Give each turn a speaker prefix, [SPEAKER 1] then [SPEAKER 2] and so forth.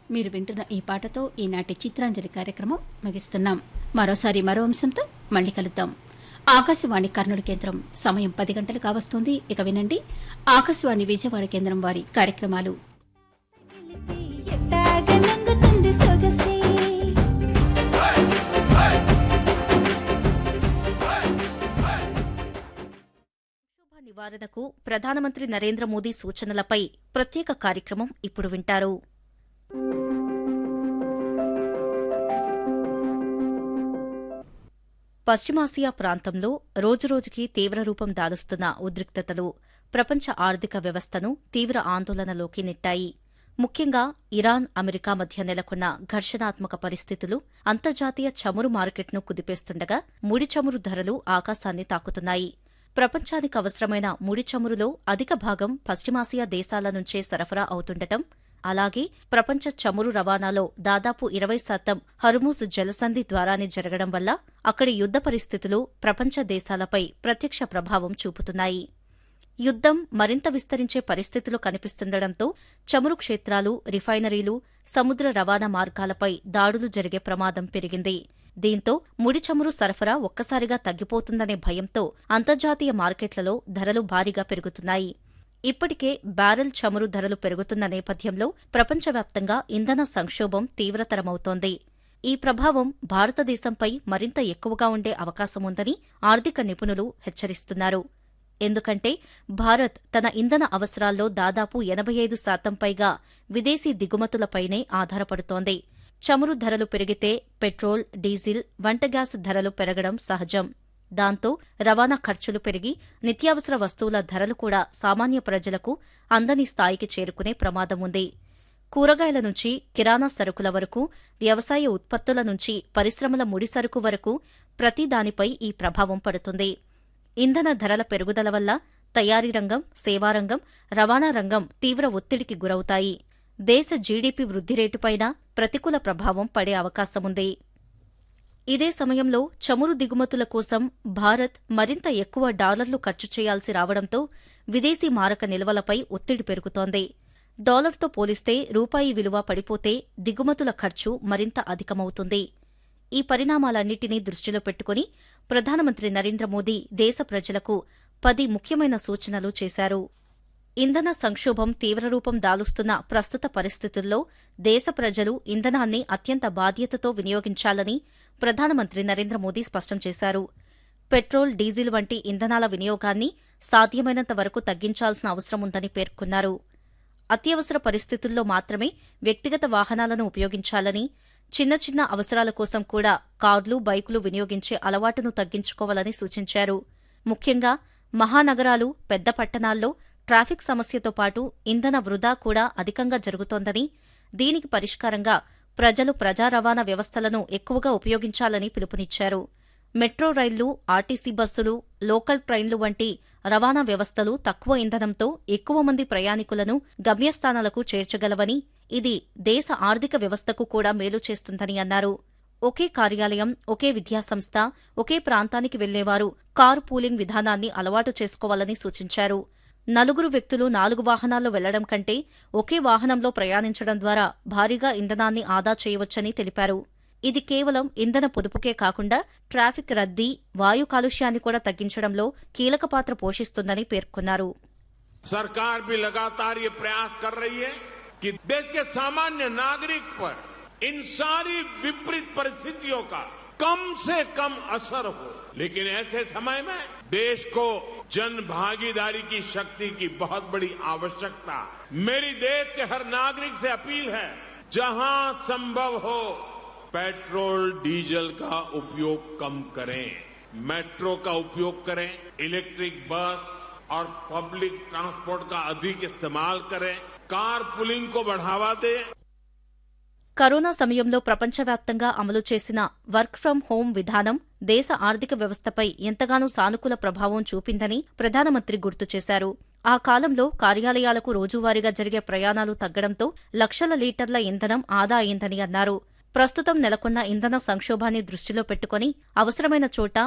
[SPEAKER 1] మీరు వింటున్న ఈ పాటతో ఈనాటి చిత్రాంజలి కార్యక్రమం ముగిస్తున్నాం మరోసారి మరో అంశంతో మళ్ళీ కలుద్దాం ఆకాశవాణి కర్నూలు కేంద్రం సమయం పది గంటలు కావస్తుంది ఇక వినండి ఆకాశవాణి విజయవాడ కేంద్రం వారి కార్యక్రమాలు
[SPEAKER 2] ఎట్టాగనంగుతుంది సొగసే
[SPEAKER 3] శోభ నివారణకు ప్రధానమంత్రి నరేంద్ర మోదీ సూచనలపై ప్రత్యేక కార్యక్రమం ఇప్పుడు వింటారు పశ్చిమాసియా ప్రాంతంలో రోజురోజుకి తీవ్ర రూపం దాలుస్తున్న ఉద్రిక్తతలు ప్రపంచ ఆర్థిక వ్యవస్థను తీవ్ర ఆందోళనలోకి నెట్టాయి ముఖ్యంగా ఇరాన్ అమెరికా మధ్య నెలకొన్న ఘర్షణాత్మక పరిస్థితులు అంతర్జాతీయ చమురు మార్కెట్ను కుదిపేస్తుండగా ముడి చమురు ధరలు ఆకాశాన్ని తాకుతున్నాయి ప్రపంచానికి అవసరమైన ముడి చమురులో అధిక భాగం పశ్చిమాసియా దేశాల నుంచే సరఫరా అవుతుండటం అలాగే ప్రపంచ చమురు రవాణాలో దాదాపు ఇరవై శాతం హర్మూజ్ జలసంధి ద్వారానే జరగడం వల్ల అక్కడి యుద్ధ పరిస్థితులు ప్రపంచ దేశాలపై ప్రత్యక్ష ప్రభావం చూపుతున్నాయి యుద్దం మరింత విస్తరించే పరిస్థితులు కనిపిస్తుండటంతో చమురు క్షేత్రాలు రిఫైనరీలు సముద్ర రవాణా మార్గాలపై దాడులు జరిగే ప్రమాదం పెరిగింది దీంతో ముడి చమురు సరఫరా ఒక్కసారిగా తగ్గిపోతుందనే భయంతో అంతర్జాతీయ మార్కెట్లలో ధరలు భారీగా పెరుగుతున్నాయి ఇప్పటికే బ్యారెల్ చమురు ధరలు పెరుగుతున్న నేపథ్యంలో ప్రపంచవ్యాప్తంగా ఇంధన సంక్షోభం తీవ్రతరమవుతోంది ఈ ప్రభావం భారతదేశంపై మరింత ఎక్కువగా ఉండే అవకాశముందని ఆర్థిక నిపుణులు హెచ్చరిస్తున్నారు ఎందుకంటే భారత్ తన ఇంధన అవసరాల్లో దాదాపు ఎనభై ఐదు శాతం పైగా విదేశీ దిగుమతులపైనే ఆధారపడుతోంది చమురు ధరలు పెరిగితే పెట్రోల్ డీజిల్ వంట గ్యాస్ ధరలు పెరగడం సహజం దాంతో రవాణా ఖర్చులు పెరిగి నిత్యావసర వస్తువుల ధరలు కూడా సామాన్య ప్రజలకు అందని స్థాయికి చేరుకునే ప్రమాదం ఉంది కూరగాయల నుంచి కిరాణా సరుకుల వరకు వ్యవసాయ ఉత్పత్తుల నుంచి పరిశ్రమల ముడి సరుకు వరకు ప్రతి దానిపై ఈ ప్రభావం పడుతుంది ఇంధన ధరల పెరుగుదల వల్ల తయారీ రంగం సేవారంగం రవాణా రంగం తీవ్ర ఒత్తిడికి గురవుతాయి దేశ జీడీపీ వృద్ధి రేటుపైన ప్రతికూల ప్రభావం పడే అవకాశముంది ఇదే సమయంలో చమురు దిగుమతుల కోసం భారత్ మరింత ఎక్కువ డాలర్లు ఖర్చు చేయాల్సి రావడంతో విదేశీ మారక నిల్వలపై ఒత్తిడి పెరుగుతోంది డాలర్తో పోలిస్తే రూపాయి విలువ పడిపోతే దిగుమతుల ఖర్చు మరింత అధికమవుతుంది ఈ పరిణామాలన్నింటినీ దృష్టిలో పెట్టుకుని ప్రధానమంత్రి నరేంద్ర మోదీ దేశ ప్రజలకు పది ముఖ్యమైన సూచనలు చేశారు ఇంధన సంక్షోభం తీవ్రరూపం దాలుస్తున్న ప్రస్తుత పరిస్థితుల్లో దేశ ప్రజలు ఇంధనాన్ని అత్యంత బాధ్యతతో వినియోగించాలని ప్రధానమంత్రి నరేంద్ర మోదీ స్పష్టం చేశారు పెట్రోల్ డీజిల్ వంటి ఇంధనాల వినియోగాన్ని సాధ్యమైనంత వరకు తగ్గించాల్సిన అవసరం ఉందని పేర్కొన్నారు అత్యవసర పరిస్థితుల్లో మాత్రమే వ్యక్తిగత వాహనాలను ఉపయోగించాలని చిన్న చిన్న అవసరాల కోసం కూడా కార్లు బైకులు వినియోగించే అలవాటును తగ్గించుకోవాలని సూచించారు ముఖ్యంగా మహానగరాలు పెద్ద పట్టణాల్లో ట్రాఫిక్ సమస్యతో పాటు ఇంధన వృధా కూడా అధికంగా జరుగుతోందని దీనికి పరిష్కారంగా ప్రజలు ప్రజా రవాణా వ్యవస్థలను ఎక్కువగా ఉపయోగించాలని పిలుపునిచ్చారు మెట్రో రైళ్లు ఆర్టీసీ బస్సులు లోకల్ ట్రైన్లు వంటి రవాణా వ్యవస్థలు తక్కువ ఇంధనంతో ఎక్కువ మంది ప్రయాణికులను గమ్యస్థానాలకు చేర్చగలవని ఇది దేశ ఆర్థిక వ్యవస్థకు కూడా మేలు చేస్తుందని అన్నారు ఒకే కార్యాలయం ఒకే విద్యాసంస్థ ఒకే ప్రాంతానికి వెళ్లేవారు కారు పూలింగ్ విధానాన్ని అలవాటు చేసుకోవాలని సూచించారు నలుగురు వ్యక్తులు నాలుగు వాహనాల్లో వెళ్లడం కంటే ఒకే వాహనంలో ప్రయాణించడం ద్వారా భారీగా ఇంధనాన్ని ఆదా చేయవచ్చని తెలిపారు ఇది కేవలం ఇంధన పొదుపుకే కాకుండా ట్రాఫిక్ రద్దీ వాయు కాలుష్యాన్ని కూడా తగ్గించడంలో కీలక పాత్ర పోషిస్తుందని పేర్కొన్నారు
[SPEAKER 4] सरकार भी लगातार ये प्रयास कर रही है कि देश के सामान्य नागरिक पर इन सारी विपरीत परिस्थितियों का कम से कम असर हो लेकिन ऐसे समय में देश को जन भागीदारी की शक्ति की बहुत बड़ी आवश्यकता है मेरी देश के हर नागरिक से अपील है जहां संभव हो पेट्रोल डीजल का उपयोग कम करें मेट्रो का उपयोग करें इलेक्ट्रिक बस और पब्लिक ट्रांसपोर्ट का अधिक इस्तेमाल करें कार पुलिंग को बढ़ावा दें
[SPEAKER 3] కరోనా సమయంలో ప్రపంచవ్యాప్తంగా అమలు చేసిన వర్క్ ఫ్రం హోం విధానం దేశ ఆర్థిక వ్యవస్థపై ఎంతగానో సానుకూల ప్రభావం చూపిందని ప్రధానమంత్రి గుర్తు చేశారు ఆ కాలంలో కార్యాలయాలకు రోజువారీగా జరిగే ప్రయాణాలు తగ్గడంతో లక్షల లీటర్ల ఇంధనం ఆదా అయిందని అన్నారు ప్రస్తుతం నెలకొన్న ఇంధన సంక్షోభాన్ని దృష్టిలో పెట్టుకుని అవసరమైన చోట